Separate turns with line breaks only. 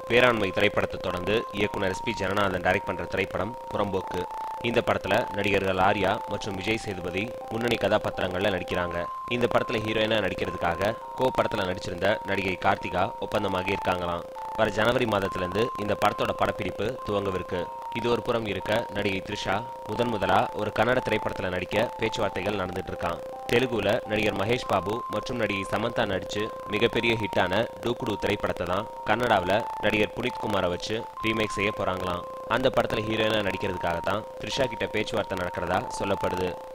பேராண்மை திரைப்படத்தை தொடர்ந்து இயக்குனர் எஸ் பி ஜனநாதன் டைரக்ட் பண்ற திரைப்படம் புறம்போக்கு இந்த படத்துல நடிகர்கள் ஆர்யா மற்றும் விஜய் சேதுபதி முன்னணி கதாபாத்திரங்கள்ல நடிக்கிறாங்க இந்த படத்துல ஹீரோயினா நடிக்கிறதுக்காக கோ படத்துல நடிச்சிருந்த நடிகை கார்த்திகா ஒப்பந்தமாகி இருக்காங்களாம் வர ஜனவரி மாதத்திலிருந்து இந்த படத்தோட படப்பிடிப்பு துவங்கவிருக்கு இது ஒரு புறம் இருக்க நடிகை த்ரிஷா முதன் முதலா ஒரு கன்னட திரைப்படத்துல நடிக்க பேச்சுவார்த்தைகள் நடந்துட்டு இருக்கான் தெலுங்குல நடிகர் மகேஷ் பாபு மற்றும் நடிகை சமந்தா நடிச்சு மிகப்பெரிய ஹிட்டான டூக்குடு திரைப்படத்தை தான் கன்னடாவில் நடிகர் புனித் குமாரை வச்சு ரீமேக் செய்ய போறாங்களாம் அந்த படத்துல ஹீரோயினா நடிக்கிறதுக்காக தான் த்ரிஷா கிட்ட பேச்சுவார்த்தை நடக்கிறதா சொல்லப்படுது